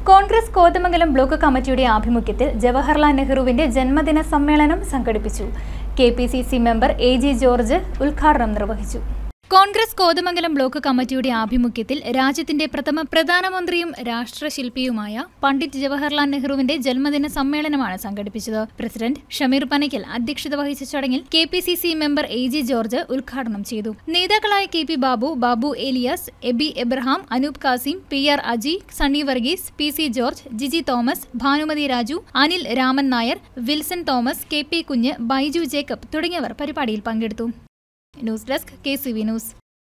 Congress Kothamangalam block കമ്മിറ്റിയുടെ ആഭിമുഖ്യത്തിൽ ജവഹർലാൽ നെഹ്റുവിന്റെ ജന്മദിന സമ്മേളനം സംഘടിപ്പിച്ചു K P C C member A G George ഉദ്ഘാടനം നിർവഹിച്ചു കോൺഗ്രസ് കോതമംഗലം ബ്ലോക്ക് കമ്മിറ്റിയുടെ ആഭിമുഖ്യത്തിൽ രാജ്യത്തിന്റെ പ്രഥമ പ്രധാനമന്ത്രിയും രാഷ്ട്രശില്പിയുമായ പണ്ഡിറ്റ് ജവഹർലാൽ നെഹ്റുവിന്റെ ജന്മദിന സമ്മേളനമാണ് സംഘടിപ്പിച്ചത് പ്രസിഡന്റ് ഷമീർ പനയ്ക്കൽ അധ്യക്ഷത വഹിച്ച ചടങ്ങിൽ K P C C member A G George ഉദ്ഘാടനം ചെയ്തു നേതാക്കളായ K P Babu Babu Elias Abi Abraham Anoop Kasim P R Aji Sunny Varghese P C George Jiji Thomas Bhanumathi Raju Anil Raman Nair Wilson Thomas K P Kunju Baiju Jacob തുടങ്ങിയവർ പരിപാടിയിൽ പങ്കെടുത്തു news desk K C V news